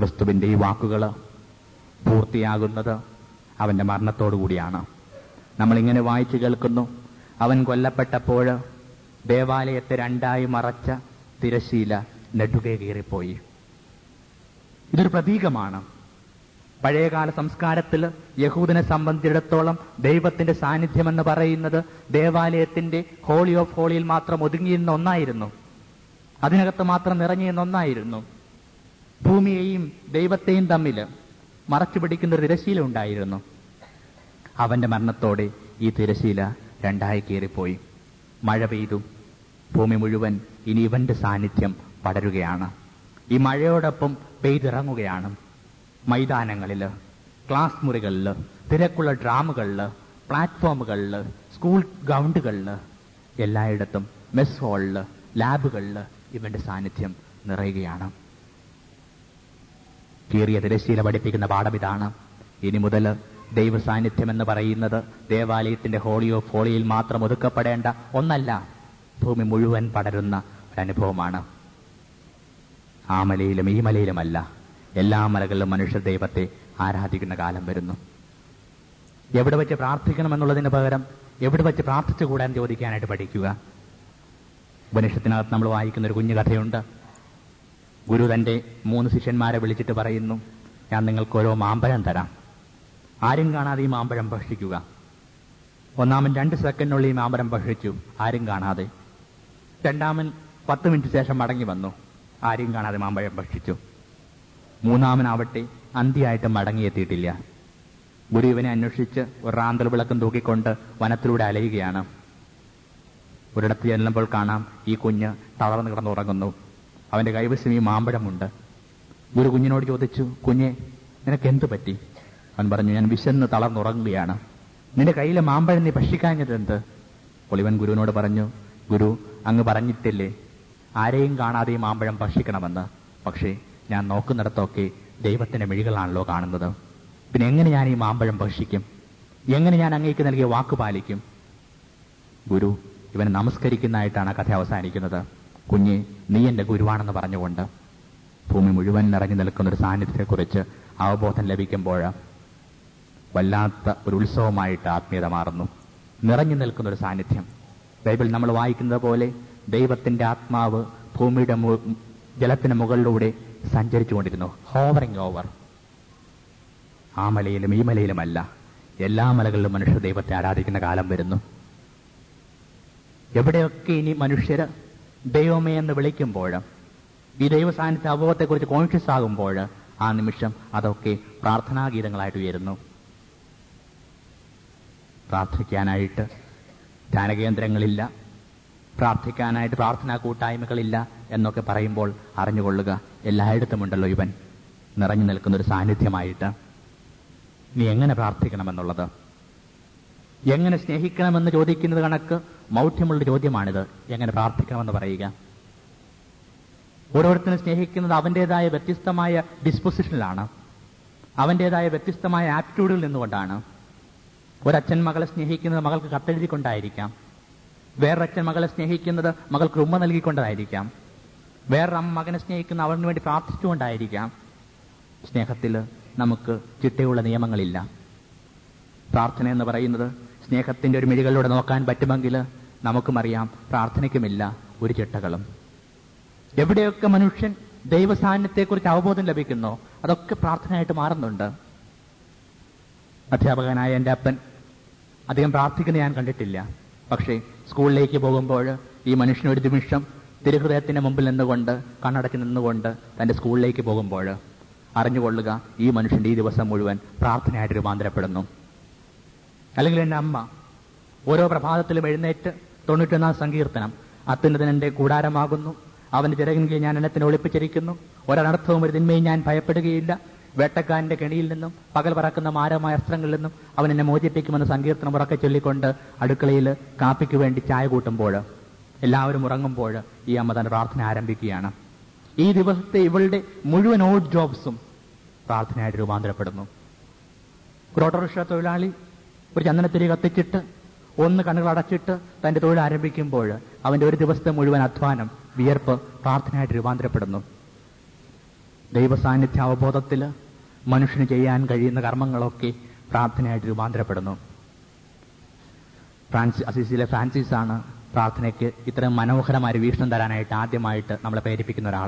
ക്രിസ്തുവിന്റെ ഈ വാക്കുകൾ പൂർത്തിയാകുന്നത് അവന്റെ മരണത്തോടുകൂടിയാണ് നമ്മളിങ്ങനെ വായിച്ചു കേൾക്കുന്നു അവൻ കൊല്ലപ്പെട്ടപ്പോൾ ദേവാലയത്തെ രണ്ടായി മറച്ച തിരശീല നെടുകെ കീറിപ്പോയി ഇതൊരു പ്രതീകമാണ് പഴയകാല സംസ്കാരത്തിൽ യഹൂദനെ സംബന്ധിച്ചിടത്തോളം ദൈവത്തിന്റെ സാന്നിധ്യം എന്ന് പറയുന്നത് ദേവാലയത്തിന്റെ ഹോളി ഓഫ് ഹോളിയിൽ മാത്രം ഒതുങ്ങിയിരുന്ന ഒന്നായിരുന്നു അതിനകത്ത് മാത്രം നിറഞ്ഞിരുന്ന ഒന്നായിരുന്നു ഭൂമിയെയും ദൈവത്തെയും തമ്മിൽ മറച്ചു പിടിക്കുന്ന ഒരു തിരശീല ഉണ്ടായിരുന്നു അവന്റെ മരണത്തോടെ ഈ തിരശീല രണ്ടായി കീറിപ്പോയി മഴ പെയ്തു ഭൂമി മുഴുവൻ ഇനി ഇവന്റെ സാന്നിധ്യം പടരുകയാണ് ഈ മഴയോടൊപ്പം പെയ്തിറങ്ങുകയാണ് മൈതാനങ്ങളിൽ ക്ലാസ് മുറികളിൽ തിരക്കുള്ള ഡ്രാമുകളിൽ പ്ലാറ്റ്ഫോമുകളിൽ സ്കൂൾ ഗ്രൗണ്ടുകളിൽ എല്ലായിടത്തും മെസ് ഹാളിൽ ലാബുകളിൽ ഇവന്റെ സാന്നിധ്യം നിറയുകയാണ് കീറിയ തിരശ്ശീല പഠിപ്പിക്കുന്ന പാഠം ഇതാണ് ഇനി മുതൽ ദൈവ സാന്നിധ്യം എന്ന് പറയുന്നത് ദേവാലയത്തിന്റെ ഹോളി ഓഫ് ഹോളിയിൽ മാത്രം ഒതുക്കപ്പെടേണ്ട ഒന്നല്ല ഭൂമി മുഴുവൻ പടരുന്ന ഒരനുഭവമാണ് ആ മലയിലും ഈ മലയിലുമല്ല എല്ലാ മലകളിലും മനുഷ്യ ദൈവത്തെ ആരാധിക്കുന്ന കാലം വരുന്നു എവിടെ വെച്ച് പ്രാർത്ഥിക്കണമെന്നുള്ളതിന് പകരം എവിടെ വെച്ച് പ്രാർത്ഥിച്ചുകൂടാൻ ചോദിക്കാനായിട്ട് പഠിക്കുക ഉപനിഷത്തിനകത്ത് നമ്മൾ വായിക്കുന്ന ഒരു കുഞ്ഞു കഥയുണ്ട് ഗുരു തന്റെ മൂന്ന് ശിഷ്യന്മാരെ വിളിച്ചിട്ട് പറയുന്നു ഞാൻ നിങ്ങൾക്ക് ഓരോ മാമ്പഴം തരാം ആരും കാണാതെ ഈ മാമ്പഴം ഭക്ഷിക്കുക ഒന്നാമൻ രണ്ട് സെക്കൻഡിനുള്ളിൽ ഈ മാമ്പഴം ഭക്ഷിച്ചു ആരും കാണാതെ രണ്ടാമൻ പത്ത് മിനിറ്റ് ശേഷം മടങ്ങി വന്നു ആരും കാണാതെ മാമ്പഴം ഭക്ഷിച്ചു മൂന്നാമനാവട്ടെ അന്തിയായിട്ട് മടങ്ങിയെത്തിയിട്ടില്ല ഗുരു ഇവനെ അന്വേഷിച്ച് ഒരു റാന്തൽ വിളക്കം തൂക്കിക്കൊണ്ട് വനത്തിലൂടെ അലയുകയാണ് ഒരിടത്ത് ചെല്ലുമ്പോൾ കാണാം ഈ കുഞ്ഞ് തളർന്നു കിടന്നുറങ്ങുന്നു അവന്റെ കൈവശം ഈ മാമ്പഴമുണ്ട് ഗുരു കുഞ്ഞിനോട് ചോദിച്ചു കുഞ്ഞെ നിനക്ക് എന്ത് പറ്റി അവൻ പറഞ്ഞു ഞാൻ വിശന്ന് തളർന്നുറങ്ങുകയാണ് നിന്റെ കയ്യിലെ മാമ്പഴം നീ ഭക്ഷിക്കാഞ്ഞത് എന്ത് ഒളിവൻ ഗുരുവിനോട് പറഞ്ഞു ഗുരു അങ്ങ് പറഞ്ഞിട്ടില്ലേ ആരെയും കാണാതെ ഈ മാമ്പഴം ഭക്ഷിക്കണമെന്ന് പക്ഷേ ഞാൻ നോക്കുന്നിടത്തൊക്കെ ദൈവത്തിന്റെ മിഴികളാണല്ലോ കാണുന്നത് പിന്നെ എങ്ങനെ ഞാൻ ഈ മാമ്പഴം ഭക്ഷിക്കും എങ്ങനെ ഞാൻ അങ്ങേക്ക് നൽകിയ വാക്ക് പാലിക്കും ഗുരു ഇവനെ നമസ്കരിക്കുന്നതായിട്ടാണ് ആ കഥ അവസാനിക്കുന്നത് കുഞ്ഞെ നീ എന്റെ ഗുരുവാണെന്ന് പറഞ്ഞുകൊണ്ട് ഭൂമി മുഴുവൻ നിറഞ്ഞു നിൽക്കുന്ന ഒരു സാന്നിധ്യത്തെക്കുറിച്ച് അവബോധം ലഭിക്കുമ്പോൾ വല്ലാത്ത ഒരു ഉത്സവമായിട്ട് ആത്മീയത മാറുന്നു നിറഞ്ഞു നിൽക്കുന്ന ഒരു സാന്നിധ്യം ബൈബിൾ നമ്മൾ വായിക്കുന്നത് പോലെ ദൈവത്തിന്റെ ആത്മാവ് ഭൂമിയുടെ മു- ജലത്തിന് മുകളിലൂടെ സഞ്ചരിച്ചുകൊണ്ടിരുന്നു ഹോവറിംഗ് ഓവർ ആ മലയിലും ഈ മലയിലുമല്ല എല്ലാ മലകളിലും മനുഷ്യർ ദൈവത്തെ ആരാധിക്കുന്ന കാലം വരുന്നു എവിടെയൊക്കെ ഇനി മനുഷ്യര് ദൈവമേ എന്ന് വിളിക്കുമ്പോൾ ഈ ദൈവ സാന്നിധ്യ അവബോധത്തെക്കുറിച്ച് കോൺഷ്യസ് ആകുമ്പോൾ ആ നിമിഷം അതൊക്കെ പ്രാർത്ഥനാഗീതങ്ങളായിട്ട് ഉയരുന്നു പ്രാർത്ഥിക്കാനായിട്ട് ധ്യാനകേന്ദ്രങ്ങളില്ല പ്രാർത്ഥിക്കാനായിട്ട് പ്രാർത്ഥനാ കൂട്ടായ്മകളില്ല എന്നൊക്കെ പറയുമ്പോൾ അറിഞ്ഞുകൊള്ളുക എല്ലായിടത്തുമുണ്ടല്ലോ ഇവൻ നിറഞ്ഞു നിൽക്കുന്ന ഒരു സാന്നിധ്യമായിട്ട് നീ എങ്ങനെ പ്രാർത്ഥിക്കണമെന്നുള്ളത് എങ്ങനെ സ്നേഹിക്കണമെന്ന് ചോദിക്കുന്നത് കണക്ക് മൗഢ്യമുള്ള ചോദ്യമാണിത് എങ്ങനെ പ്രാർത്ഥിക്കണമെന്ന് പറയുക ഓരോരുത്തരും സ്നേഹിക്കുന്നത് അവന്റേതായ വ്യത്യസ്തമായ ഡിസ്പൊസിഷനിലാണ് അവന്റേതായ വ്യത്യസ്തമായ ആപ്റ്റിറ്റ്യൂഡിൽ നിന്നുകൊണ്ടാണ് ഒരച്ഛൻ മകളെ സ്നേഹിക്കുന്നത് മകൾക്ക് കത്തെഴുതിക്കൊണ്ടായിരിക്കാം വേറൊരച്ഛൻ മകളെ സ്നേഹിക്കുന്നത് മകൾക്ക് ഉമ്മ നൽകിക്കൊണ്ടായിരിക്കാം വേറൊരു അമ്മ മകനെ സ്നേഹിക്കുന്ന അവന് വേണ്ടി പ്രാർത്ഥിച്ചുകൊണ്ടായിരിക്കാം സ്നേഹത്തിൽ നമുക്ക് ചിട്ടയുള്ള നിയമങ്ങളില്ല പ്രാർത്ഥന എന്ന് പറയുന്നത് സ്നേഹത്തിന്റെ ഒരു മിഴികളിലൂടെ നോക്കാൻ പറ്റുമെങ്കിൽ നമുക്കും അറിയാം പ്രാർത്ഥനയ്ക്കുമില്ല ഒരു ചിട്ടകളും എവിടെയൊക്കെ മനുഷ്യൻ ദൈവസാന്നിധ്യത്തെക്കുറിച്ച് അവബോധം ലഭിക്കുന്നോ അതൊക്കെ പ്രാർത്ഥനയായിട്ട് മാറുന്നുണ്ട് അധ്യാപകനായ എൻ്റെ അപ്പൻ അധികം പ്രാർത്ഥിക്കുന്ന ഞാൻ കണ്ടിട്ടില്ല പക്ഷേ സ്കൂളിലേക്ക് പോകുമ്പോൾ ഈ മനുഷ്യൻ ഒരു നിമിഷം തിരുഹൃദയത്തിന്റെ മുമ്പിൽ നിന്നുകൊണ്ട് കണ്ണടച്ച് നിന്നുകൊണ്ട് തന്റെ സ്കൂളിലേക്ക് പോകുമ്പോൾ അറിഞ്ഞുകൊള്ളുക ഈ മനുഷ്യന്റെ ഈ ദിവസം മുഴുവൻ പ്രാർത്ഥനയായിട്ട് രൂപാന്തരപ്പെടുന്നു അല്ലെങ്കിൽ എൻ്റെ അമ്മ ഓരോ പ്രഭാതത്തിലും എഴുന്നേറ്റ് തൊണ്ണൂറ്റൊന്നാം സങ്കീർത്തനം അത്യുന്നതൻ എന്റെ കൂടാരമാകുന്നു അവന്റെ ചിറകിൻകീഴിൽ ഞാൻ എണ്ണത്തിന് ഒളിപ്പിച്ചിരിക്കുന്നു ഒരനർത്ഥവും ഒരു തിന്മയും ഞാൻ ഭയപ്പെടുകയില്ല വേട്ടക്കാരന്റെ കെണിയിൽ നിന്നും പകൽ പറക്കുന്ന മാരമായ അസ്ത്രങ്ങളിൽ നിന്നും അവൻ എന്നെ മോചിപ്പിക്കുമെന്ന് സങ്കീർത്തനം ഉറക്കെ ചൊല്ലിക്കൊണ്ട് അടുക്കളയിൽ കാപ്പിക്ക് വേണ്ടി ചായ കൂട്ടുമ്പോൾ എല്ലാവരും ഉറങ്ങുമ്പോൾ ഈ അമ്മ തന്റെ പ്രാർത്ഥന ആരംഭിക്കുകയാണ് ഈ ദിവസത്തെ ഇവളുടെ മുഴുവൻ ഓഡ് ജോബ്സും പ്രാർത്ഥനയായിട്ട് രൂപാന്തരപ്പെടുന്നു ഒരു ഓട്ടോറിക്ഷ തൊഴിലാളി ഒരു ചന്ദനത്തിരി കത്തിച്ചിട്ട് ഒന്ന് കണ്ണുകൾ അടച്ചിട്ട് തന്റെ തൊഴിൽ ആരംഭിക്കുമ്പോൾ അവന്റെ ഒരു ദിവസത്തെ മുഴുവൻ അധ്വാനം വിയർപ്പ് പ്രാർത്ഥനയായിട്ട് രൂപാന്തരപ്പെടുന്നു ദൈവസാന്നിധ്യ അവബോധത്തിൽ മനുഷ്യന് ചെയ്യാൻ കഴിയുന്ന കർമ്മങ്ങളൊക്കെ പ്രാർത്ഥനയായിട്ട് രൂപാന്തരപ്പെടുന്നു ഫ്രാൻസിസ് അസീസിലെ ഫ്രാൻസിസ് ആണ് പ്രാർത്ഥനയ്ക്ക് ഇത്രയും മനോഹരമായ ഒരു വീക്ഷണം തരാനായിട്ട് ആദ്യമായിട്ട് നമ്മളെ പ്രേരിപ്പിക്കുന്ന ഒരാൾ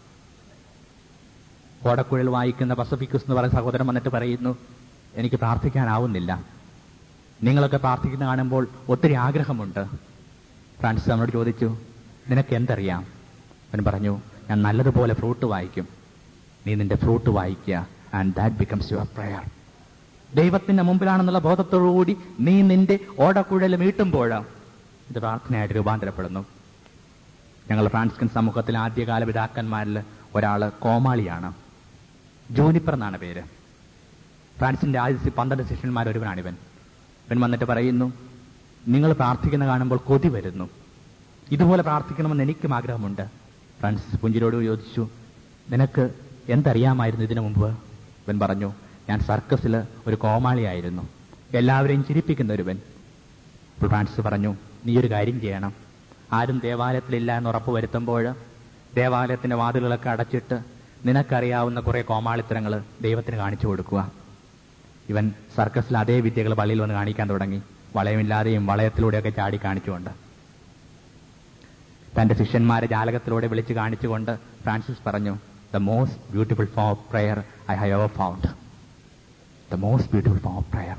ഓടക്കുഴൽ വായിക്കുന്ന പസഫിക്കസ് എന്ന് പറയുന്ന സഹോദരൻ വന്നിട്ട് പറയുന്നു എനിക്ക് പ്രാർത്ഥിക്കാനാവുന്നില്ല നിങ്ങളൊക്കെ പ്രാർത്ഥിക്കുന്ന കാണുമ്പോൾ ഒത്തിരി ആഗ്രഹമുണ്ട് ഫ്രാൻസിസ് അവനോട് ചോദിച്ചു നിനക്ക് എന്തറിയാം അവൻ പറഞ്ഞു ഞാൻ നല്ലതുപോലെ ഫ്രൂട്ട് വായിക്കും നീ നിന്റെ ഫ്രൂട്ട് വായിക്കുക and that becomes your prayer ദൈവത്തിന്റെ മുമ്പിലാണെന്നുള്ള ബോധത്തോടുകൂടി നീ നിന്റെ ഓടക്കുഴൽ മീട്ടുമ്പോൾ ഇത് പ്രാർത്ഥനയായിട്ട് രൂപാന്തരപ്പെടുന്നു ഞങ്ങൾ ഫ്രാൻസ്കൻ സമൂഹത്തിലെ ആദ്യകാല പിതാക്കന്മാരിൽ ഒരാള് കോമാളിയാണ് ജൂനിപ്പർ എന്നാണ് പേര് ഫ്രാൻസിന്റെ ആദ്യ പന്ത്രണ്ട് ശിഷ്യന്മാർ ഒരുവനാണിവൻ ഇവൻ വന്നിട്ട് പറയുന്നു നിങ്ങൾ പ്രാർത്ഥിക്കുന്ന കാണുമ്പോൾ കൊതി വരുന്നു ഇതുപോലെ പ്രാർത്ഥിക്കണമെന്ന് എനിക്കും ആഗ്രഹമുണ്ട് ഫ്രാൻസിസ് പുഞ്ചിരോട് ചോദിച്ചു നിനക്ക് എന്തറിയാമായിരുന്നു ഇതിനു മുമ്പ് ഇവൻ പറഞ്ഞു ഞാൻ സർക്കസിൽ ഒരു കോമാളിയായിരുന്നു എല്ലാവരെയും ചിരിപ്പിക്കുന്ന ഒരുവൻ അപ്പോൾ ഫ്രാൻസിസ് പറഞ്ഞു നീ ഒരു കാര്യം ചെയ്യണം ആരും ദേവാലയത്തിലില്ല എന്ന് ഉറപ്പ് വരുത്തുമ്പോൾ ദേവാലയത്തിന്റെ വാതിലുകളൊക്കെ അടച്ചിട്ട് നിനക്കറിയാവുന്ന കുറെ കോമാളിത്തരങ്ങൾ ദൈവത്തിന് കാണിച്ചു കൊടുക്കുക ഇവൻ സർക്കസിൽ അതേ വിദ്യകൾ പള്ളിയിൽ വന്ന് കാണിക്കാൻ തുടങ്ങി വളയമില്ലാതെയും വളയത്തിലൂടെയൊക്കെ ചാടി കാണിച്ചുകൊണ്ട് തന്റെ ശിഷ്യന്മാരെ ജാലകത്തിലൂടെ വിളിച്ചു കാണിച്ചുകൊണ്ട് ഫ്രാൻസിസ് പറഞ്ഞു the most beautiful for prayer I have ever found the most beautiful for prayer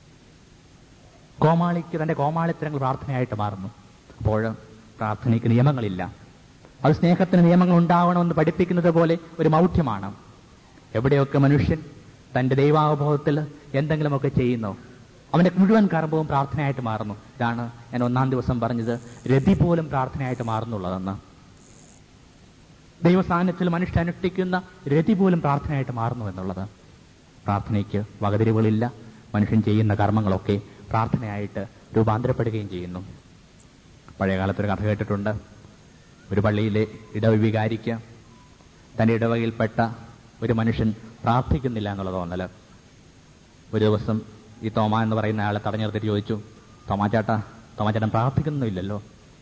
കോമാളിക്ക് തന്റെ കോമാളിത്തരങ്ങൾ പ്രാർത്ഥനയായിട്ട് മാറുന്നു അപ്പോൾ പ്രാർത്ഥനയ്ക്ക് നിയമങ്ങളില്ല അത് സ്നേഹത്തിന് നിയമങ്ങൾ ഉണ്ടാവണമെന്ന് പഠിപ്പിക്കുന്നത് പോലെ ഒരു മൗഢ്യമാണ് എവിടെയൊക്കെ മനുഷ്യൻ തന്റെ ദൈവാവബോധത്തിൽ എന്തെങ്കിലുമൊക്കെ ചെയ്യുന്നു അവന്റെ മുഴുവൻ കർമ്മവും പ്രാർത്ഥനയായിട്ട് മാറുന്നു ഇതാണ് ഞാൻ ഒന്നാം ദിവസം പറഞ്ഞത് രതി പോലും പ്രാർത്ഥനയായിട്ട് മാറുന്നുള്ളതെന്ന് ദൈവസാന്നിധ്യത്തിൽ മനുഷ്യൻ അനുഷ്ഠിക്കുന്ന രതി പോലും പ്രാർത്ഥനയായിട്ട് മാറുന്നു എന്നുള്ളത് പ്രാർത്ഥനയ്ക്ക് വകതിരിവുകളില്ല മനുഷ്യൻ ചെയ്യുന്ന കർമ്മങ്ങളൊക്കെ പ്രാർത്ഥനയായിട്ട് രൂപാന്തരപ്പെടുകയും ചെയ്യുന്നു പഴയ കാലത്തൊരു കഥ കേട്ടിട്ടുണ്ട് ഒരു പള്ളിയിലെ ഇടവികാരിക്ക് തന്റെ ഇടവകയിൽപ്പെട്ട ഒരു മനുഷ്യൻ പ്രാർത്ഥിക്കുന്നില്ല എന്നുള്ള തോന്നല് ഒരു ദിവസം ഈ തോമ എന്ന് പറയുന്ന ആളെ തടഞ്ഞു നിർത്തിയിട്ട് ചോദിച്ചു തോമാച്ചേട്ടാ തോമാച്ചേട്ടൻ പ്രാർത്ഥിക്കുന്നില്ലല്ലോ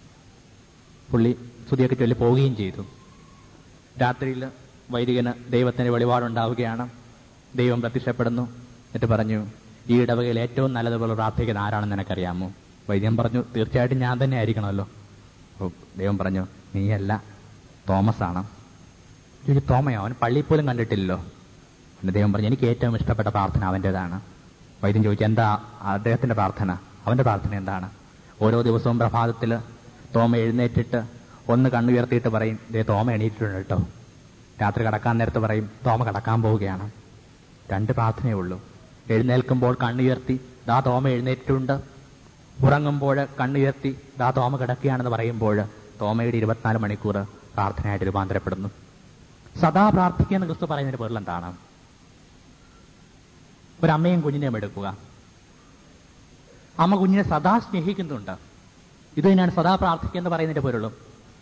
പുള്ളി സ്തുതിയൊക്കെ ചൊല്ലി പോവുകയും ചെയ്തു രാത്രിയിൽ വൈദികന് ദൈവത്തിന്റെ വെളിപാടുണ്ടാവുകയാണ് ദൈവം പ്രത്യക്ഷപ്പെടുന്നു എന്നിട്ട് പറഞ്ഞു ഈ ഇടവകയിൽ ഏറ്റവും നല്ലതുപോലെ പ്രാർത്ഥിക്കുന്ന ആരാണെന്ന് നിനക്കറിയാമോ വൈദ്യൻ പറഞ്ഞു തീർച്ചയായിട്ടും ഞാൻ തന്നെ ആയിരിക്കണമല്ലോ അപ്പോൾ ദൈവം പറഞ്ഞു നീയല്ല തോമസ് ആണ് ചോദിച്ചു തോമയോ അവൻ പള്ളിയിൽ പോലും കണ്ടിട്ടില്ലല്ലോ പിന്നെ ദൈവം പറഞ്ഞു എനിക്ക് ഏറ്റവും ഇഷ്ടപ്പെട്ട പ്രാർത്ഥന അവൻ്റെതാണ് വൈദ്യൻ ചോദിച്ചു എന്താ അദ്ദേഹത്തിന്റെ പ്രാർത്ഥന അവന്റെ പ്രാർത്ഥന എന്താണ് ഓരോ ദിവസവും പ്രഭാതത്തിൽ തോമ എഴുന്നേറ്റിട്ട് ഒന്ന് കണ്ണുയർത്തിയിട്ട് പറയും ദേ തോമ എണീറ്റിട്ടുണ്ട് കേട്ടോ രാത്രി കടക്കാൻ നേരത്ത് പറയും തോമ കടക്കാൻ പോവുകയാണ് രണ്ട് പ്രാർത്ഥനയേ ഉള്ളൂ എഴുന്നേൽക്കുമ്പോൾ കണ്ണുയർത്തി ദാ തോമ എഴുന്നേറ്റിട്ടുണ്ട് ഉറങ്ങുമ്പോൾ കണ്ണുയർത്തി ദാ തോമ കിടക്കുകയാണെന്ന് പറയുമ്പോൾ തോമയുടെ ഇരുപത്തിനാല് മണിക്കൂർ പ്രാർത്ഥനയായിട്ട് രൂപാന്തരപ്പെടുന്നു സദാ പ്രാർത്ഥിക്കുക എന്ന് ക്രിസ്തു പറയുന്നതിന്റെ പേരിൽ എന്താണ് ഒരമ്മയും കുഞ്ഞിനെയും എടുക്കുക അമ്മ കുഞ്ഞിനെ സദാ സ്നേഹിക്കുന്നുണ്ട് ഇത് തന്നെയാണ് സദാ പ്രാർത്ഥിക്കുക എന്ന് പറയുന്നതിന്റെ പൊരുളും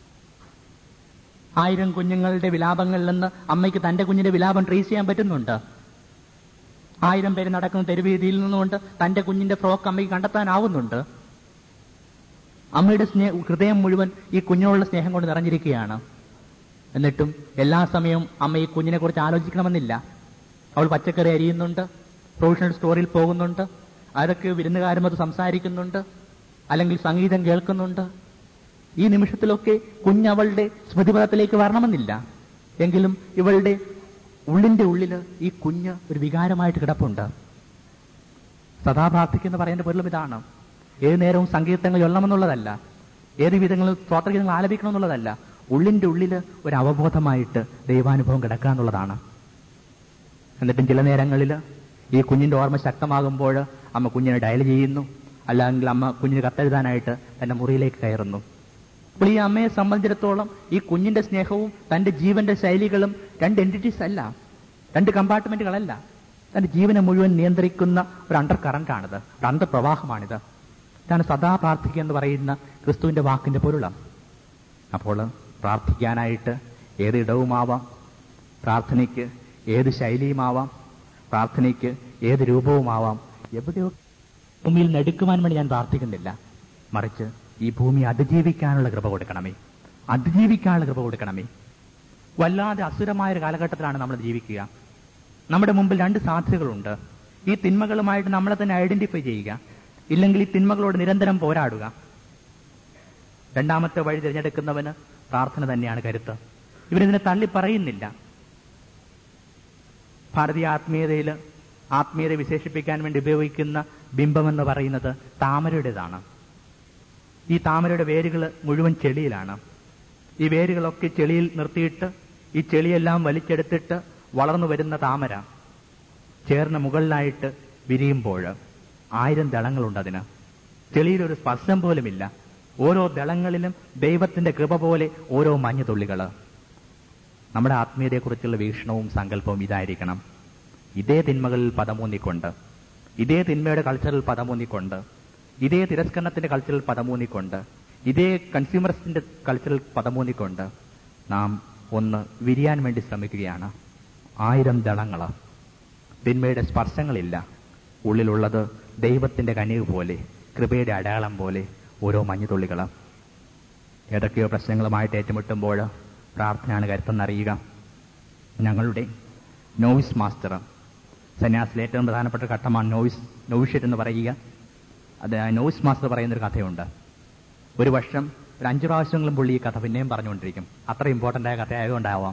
ആയിരം കുഞ്ഞുങ്ങളുടെ വിലാപങ്ങളിൽ നിന്ന് അമ്മയ്ക്ക് തന്റെ കുഞ്ഞിന്റെ വിലാപം ട്രേസ് ചെയ്യാൻ പറ്റുന്നുണ്ട് ആയിരം പേര് നടക്കുന്ന തെരുവീതിയിൽ നിന്നുകൊണ്ട് തന്റെ കുഞ്ഞിന്റെ ഫ്രോക്ക് അമ്മയ്ക്ക് കണ്ടെത്താനാവുന്നുണ്ട് അമ്മയുടെ സ്നേഹ ഹൃദയം മുഴുവൻ ഈ കുഞ്ഞിനോടുള്ള സ്നേഹം കൊണ്ട് നിറഞ്ഞിരിക്കുകയാണ് എന്നിട്ടും എല്ലാ സമയവും അമ്മ ഈ കുഞ്ഞിനെ കുറിച്ച് ആലോചിക്കണമെന്നില്ല അവൾ പച്ചക്കറി അരിയുന്നുണ്ട് പ്രൊഫഷണൽ സ്റ്റോറിൽ പോകുന്നുണ്ട് ആരൊക്കെ വിരുന്നുകാരും അത് സംസാരിക്കുന്നുണ്ട് അല്ലെങ്കിൽ സംഗീതം കേൾക്കുന്നുണ്ട് ഈ നിമിഷത്തിലൊക്കെ കുഞ്ഞവളുടെ സ്മൃതിപഥത്തിലേക്ക് വരണമെന്നില്ല എങ്കിലും ഇവളുടെ ഉള്ളിന്റെ ഉള്ളിൽ ഈ കുഞ്ഞ് ഒരു വികാരമായിട്ട് കിടപ്പുണ്ട് സദാ പ്രാർത്ഥിക്കുന്ന പറയുന്ന പോലും ഇതാണ് ഏത് നേരവും സങ്കീർത്തങ്ങൾ ചൊല്ലണമെന്നുള്ളതല്ല ഏത് വിധങ്ങളും സ്വാതന്ത്ര്യങ്ങൾ ആലപിക്കണമെന്നുള്ളതല്ല ഉള്ളിന്റെ ഉള്ളിൽ ഒരു അവബോധമായിട്ട് ദൈവാനുഭവം കിടക്കുക എന്നുള്ളതാണ് എന്നിട്ടും ചില നേരങ്ങളിൽ ഈ കുഞ്ഞിന്റെ ഓർമ്മ ശക്തമാകുമ്പോൾ അമ്മ കുഞ്ഞിനെ ഡയൽ ചെയ്യുന്നു അല്ലെങ്കിൽ അമ്മ കുഞ്ഞിന് കത്തെഴുതാനായിട്ട് തന്റെ മുറിയിലേക്ക് കയറുന്നു അപ്പോൾ ഈ അമ്മയെ സംബന്ധിച്ചിടത്തോളം ഈ കുഞ്ഞിന്റെ സ്നേഹവും തന്റെ ജീവന്റെ ശൈലികളും രണ്ട് എൻറ്റിറ്റീസ് അല്ല രണ്ട് കമ്പാർട്ട്മെന്റുകളല്ല തന്റെ ജീവനെ മുഴുവൻ നിയന്ത്രിക്കുന്ന ഒരു അണ്ടർ കറന്റാണിത് ഒരു അന്തർപ്രവാഹമാണിത് ഇതാണ് സദാ പ്രാർത്ഥിക്കുക എന്ന് പറയുന്ന ക്രിസ്തുവിന്റെ വാക്കിന്റെ പൊരുളം അപ്പോൾ പ്രാർത്ഥിക്കാനായിട്ട് ഏത് ഇടവുമാവാം പ്രാർത്ഥനയ്ക്ക് ഏത് ശൈലിയുമാവാം പ്രാർത്ഥനയ്ക്ക് ഏത് രൂപവുമാവാം എവിടെയോ ഭൂമിയിൽ നടുക്കുവാൻ വേണ്ടി ഞാൻ പ്രാർത്ഥിക്കുന്നില്ല മറിച്ച് ഈ ഭൂമി അതിജീവിക്കാനുള്ള കൃപ കൊടുക്കണമേ അതിജീവിക്കാനുള്ള കൃപ കൊടുക്കണമേ വല്ലാതെ അസുരമായ ഒരു കാലഘട്ടത്തിലാണ് നമ്മൾ ജീവിക്കുക നമ്മുടെ മുമ്പിൽ രണ്ട് സാധ്യതകളുണ്ട് ഈ തിന്മകളുമായിട്ട് നമ്മളെ തന്നെ ഐഡന്റിഫൈ ചെയ്യുക ഇല്ലെങ്കിൽ ഈ തിന്മകളോട് നിരന്തരം പോരാടുക രണ്ടാമത്തെ വഴി തിരഞ്ഞെടുക്കുന്നവന് പ്രാർത്ഥന തന്നെയാണ് കരുത്ത് ഇവരിതിനെ തള്ളി പറയുന്നില്ല ഭാരതീയ ആത്മീയതയിൽ ആത്മീയത വിശേഷിപ്പിക്കാൻ വേണ്ടി ഉപയോഗിക്കുന്ന ബിംബമെന്ന് പറയുന്നത് താമരയുടേതാണ് ഈ താമരയുടെ വേരുകൾ മുഴുവൻ ചെളിയിലാണ് ഈ വേരുകളൊക്കെ ചെളിയിൽ നിർത്തിയിട്ട് ഈ ചെളിയെല്ലാം വലിച്ചെടുത്തിട്ട് വളർന്നു വരുന്ന താമര ചേർന്ന് മുകളിലായിട്ട് വിരിയുമ്പോൾ ആയിരം ദളങ്ങളുണ്ട് അതിന് ചെളിയിലൊരു സ്പർശം പോലുമില്ല ഓരോ ദളങ്ങളിലും ദൈവത്തിന്റെ കൃപ പോലെ ഓരോ മഞ്ഞുതുള്ളികള് നമ്മുടെ ആത്മീയതയെക്കുറിച്ചുള്ള വീക്ഷണവും സങ്കല്പവും ഇതായിരിക്കണം ഇതേ തിന്മകളിൽ പദമൂന്നിക്കൊണ്ട് ഇതേ തിന്മയുടെ കൾച്ചറിൽ പദമൂന്നിക്കൊണ്ട് ഇതേ തിരസ്കരണത്തിന്റെ കൾച്ചറിൽ പദമൂന്നിക്കൊണ്ട് ഇതേ കൺസ്യൂമറിസ്റ്റിന്റെ കൾച്ചറിൽ പദമൂന്നിക്കൊണ്ട് നാം ഒന്ന് വിരിയാൻ വേണ്ടി ശ്രമിക്കുകയാണ് ആയിരം ദളങ്ങള് തിന്മയുടെ സ്പർശങ്ങളില്ല ഉള്ളിലുള്ളത് ദൈവത്തിന്റെ കനിവ് പോലെ കൃപയുടെ അടയാളം പോലെ ഓരോ മഞ്ഞുതുള്ളികള് ഏതൊക്കെയോ പ്രശ്നങ്ങളുമായിട്ട് ഏറ്റുമുട്ടുമ്പോൾ പ്രാർത്ഥനയാണ് കരുത്തെന്നറിയുക ഞങ്ങളുടെ നോവിസ് മാസ്റ്റർ സന്യാസിലെ ഏറ്റവും പ്രധാനപ്പെട്ട ഘട്ടമാണ് നോവിസ് നോവിഷ്യറ്റ് എന്ന് പറയുക അത് നോവിസ് മാസ്റ്റർ പറയുന്നൊരു കഥയുണ്ട് ഒരു വർഷം ഒരു അഞ്ചു പ്രാവശ്യങ്ങളും പുള്ളി ഈ കഥ പിന്നെയും പറഞ്ഞുകൊണ്ടിരിക്കും അത്ര ഇമ്പോർട്ടന്റ് ആയ കഥയായതുകൊണ്ടാവാം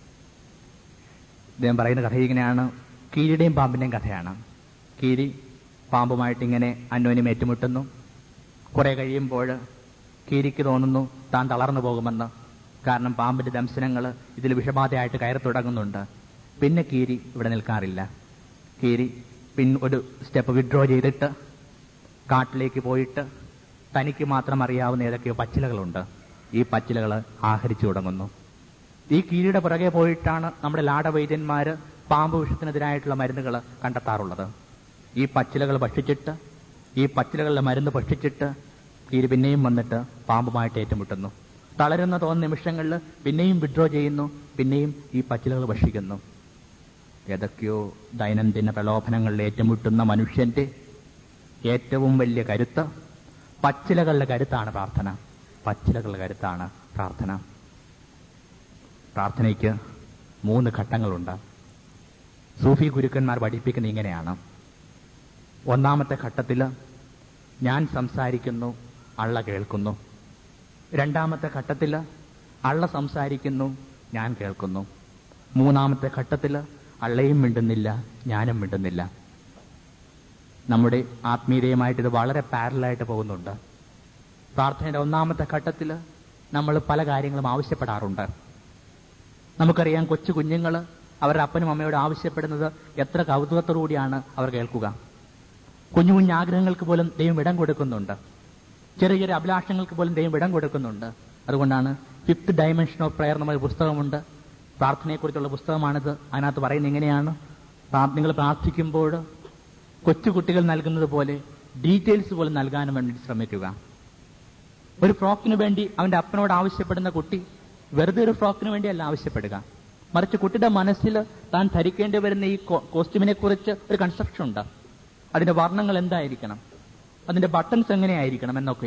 ഇദ്ദേഹം പറയുന്ന കഥ ഇങ്ങനെയാണ് കീരിയുടെയും പാമ്പിന്റെയും കഥയാണ് കീരി പാമ്പുമായിട്ട് ഇങ്ങനെ അന്യോന്യം ഏറ്റുമുട്ടുന്നു കുറെ കഴിയുമ്പോൾ കീരിക്ക് തോന്നുന്നു താൻ തളർന്നു പോകുമെന്ന് കാരണം പാമ്പിന്റെ ദംശനങ്ങൾ ഇതിൽ വിഷബാധയായിട്ട് കയറി തുടങ്ങുന്നുണ്ട് പിന്നെ കീരി ഇവിടെ നിൽക്കാറില്ല കീരി പിൻ ഒരു സ്റ്റെപ്പ് വിഡ്രോ ചെയ്തിട്ട് കാട്ടിലേക്ക് പോയിട്ട് തനിക്ക് മാത്രം അറിയാവുന്ന ഏതൊക്കെയോ പച്ചിലകളുണ്ട് ഈ പച്ചിലകൾ ആഹരിച്ചു തുടങ്ങുന്നു ഈ കീരിയുടെ പുറകെ പോയിട്ടാണ് നമ്മുടെ ലാടവൈദ്യന്മാര് പാമ്പ് വിഷത്തിനെതിരായിട്ടുള്ള മരുന്നുകൾ കണ്ടെത്താറുള്ളത് ഈ പച്ചിലകൾ ഭക്ഷിച്ചിട്ട് ഈ പച്ചിലകളുടെ മരുന്ന് ഭക്ഷിച്ചിട്ട് കീരി പിന്നെയും വന്നിട്ട് പാമ്പുമായിട്ട് ഏറ്റുമുട്ടുന്നു തളരുന്ന തോന്നുന്ന നിമിഷങ്ങളിൽ പിന്നെയും വിഡ്രോ ചെയ്യുന്നു പിന്നെയും ഈ പച്ചിലകൾ ഭക്ഷിക്കുന്നു ഏതൊക്കെയോ ദൈനംദിന പ്രലോഭനങ്ങളിൽ ഏറ്റുമുട്ടുന്ന മനുഷ്യന്റെ ഏറ്റവും വലിയ കരുത്ത് പച്ചിലകളുടെ കരുത്താണ് പ്രാർത്ഥന പച്ചിലകളുടെ കരുത്താണ് പ്രാർത്ഥന പ്രാർത്ഥനയ്ക്ക് മൂന്ന് ഘട്ടങ്ങളുണ്ട് സൂഫി ഗുരുക്കന്മാർ പഠിപ്പിക്കുന്ന ഇങ്ങനെയാണ് ഒന്നാമത്തെ ഘട്ടത്തിൽ ഞാൻ സംസാരിക്കുന്നു അള്ള കേൾക്കുന്നു രണ്ടാമത്തെ ഘട്ടത്തിൽ അള്ള സംസാരിക്കുന്നു ഞാൻ കേൾക്കുന്നു മൂന്നാമത്തെ ഘട്ടത്തിൽ അള്ളയും മിണ്ടുന്നില്ല ഞാനും മിണ്ടുന്നില്ല നമ്മുടെ ആത്മീയതയുമായിട്ട് ഇത് വളരെ പാരലായിട്ട് പോകുന്നുണ്ട് പ്രാർത്ഥനയുടെ ഒന്നാമത്തെ ഘട്ടത്തിൽ നമ്മൾ പല കാര്യങ്ങളും ആവശ്യപ്പെടാറുണ്ട് നമുക്കറിയാം കൊച്ചു കുഞ്ഞുങ്ങൾ അവരുടെ അപ്പനും അമ്മയോട് ആവശ്യപ്പെടുന്നത് എത്ര കൗതുകത്തോടുകൂടിയാണ് അവർ കേൾക്കുക കുഞ്ഞു കുഞ്ഞു ആഗ്രഹങ്ങൾക്ക് പോലും ദൈവം ഇടം കൊടുക്കുന്നുണ്ട് ചെറിയ ചെറിയ അഭിലാഷങ്ങൾക്ക് പോലും ദൈവം ഇടം കൊടുക്കുന്നുണ്ട് അതുകൊണ്ടാണ് ഫിഫ്ത്ത് ഡയമെൻഷൻ ഓഫ് പ്രയർ എന്നൊരു പുസ്തകമുണ്ട് പ്രാർത്ഥനയെക്കുറിച്ചുള്ള പുസ്തകമാണിത് അതിനകത്ത് പറയുന്നത് എങ്ങനെയാണ് നിങ്ങൾ പ്രാർത്ഥിക്കുമ്പോൾ കൊച്ചുകുട്ടികൾ നൽകുന്നത് പോലെ ഡീറ്റെയിൽസ് പോലും നൽകാനും വേണ്ടി ശ്രമിക്കുക ഒരു ഫ്രോക്കിന് വേണ്ടി അവന്റെ അപ്പനോട് ആവശ്യപ്പെടുന്ന കുട്ടി വെറുതെ ഒരു ഫ്രോക്കിന് വേണ്ടിയല്ല ആവശ്യപ്പെടുക മറിച്ച് കുട്ടിയുടെ മനസ്സിൽ താൻ ധരിക്കേണ്ടി വരുന്ന ഈ കോസ്റ്റ്യൂമിനെ കുറിച്ച് ഒരു കൺസ്ട്രക്ഷൻ ഉണ്ട് അതിന്റെ വർണ്ണങ്ങൾ എന്തായിരിക്കണം അതിന്റെ ബട്ടൺസ് എങ്ങനെയായിരിക്കണം എന്നൊക്കെ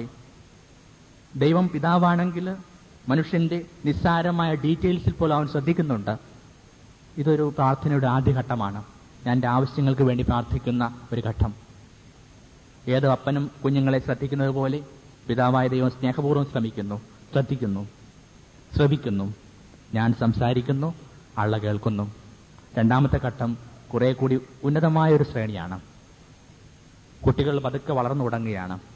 ദൈവം പിതാവാണെങ്കിൽ മനുഷ്യന്റെ നിസ്സാരമായ ഡീറ്റെയിൽസിൽ പോലും അവൻ ശ്രദ്ധിക്കുന്നുണ്ട് ഇതൊരു പ്രാർത്ഥനയുടെ ആദ്യഘട്ടമാണ് ഞാൻ എൻ്റെ ആവശ്യങ്ങൾക്ക് വേണ്ടി പ്രാർത്ഥിക്കുന്ന ഒരു ഘട്ടം ഏത് അപ്പനും കുഞ്ഞുങ്ങളെ ശ്രദ്ധിക്കുന്നത് പോലെ പിതാവായ ദൈവം സ്നേഹപൂർവ്വം ശ്രമിക്കുന്നു ശ്രദ്ധിക്കുന്നു ശ്രവിക്കുന്നു ഞാൻ സംസാരിക്കുന്നു അള്ള കേൾക്കുന്നു രണ്ടാമത്തെ ഘട്ടം കുറെ കൂടി ഉന്നതമായ ഒരു ശ്രേണിയാണ് കുട്ടികൾ പതുക്കെ വളർന്നു തുടങ്ങുകയാണ്